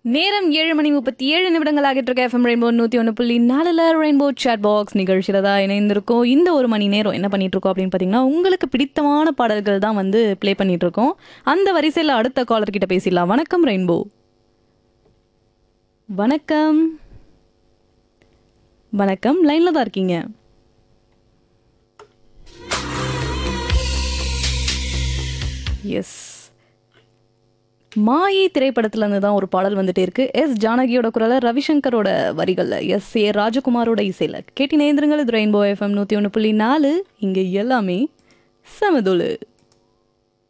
நேரம் ஏழு மணி முப்பத்தி ஏழு நிமிடங்கள் ஆகிட்டு இருக்க எஃப்எம் ரெயின்போ நூற்றி ஒன்று புள்ளி நாலுல ரெயின்போ சேட் பாக்ஸ் நிகழ்ச்சியில் தான் இணைந்திருக்கோம் இந்த ஒரு மணி நேரம் என்ன பண்ணிட்டு இருக்கோம் அப்படின்னு பார்த்தீங்கன்னா உங்களுக்கு பிடித்தமான பாடல்கள் தான் வந்து ப்ளே பண்ணிட்டு இருக்கோம் அந்த வரிசையில் அடுத்த காலர் கிட்ட பேசிடலாம் வணக்கம் ரெயின்போ வணக்கம் வணக்கம் லைனில் தான் இருக்கீங்க எஸ் மாயி திரைப்படத்துல இருந்து தான் ஒரு பாடல் வந்துட்டே இருக்கு எஸ் ஜானகியோட குரல ரவிசங்கரோட வரிகள்ல எஸ் ஏ ராஜகுமாரோட இசையில கேட்டி நேந்திரங்கள் இது ரெயின்போ எஃப்எம் நூத்தி ஒன்று புள்ளி நாலு இங்க எல்லாமே சமதுளு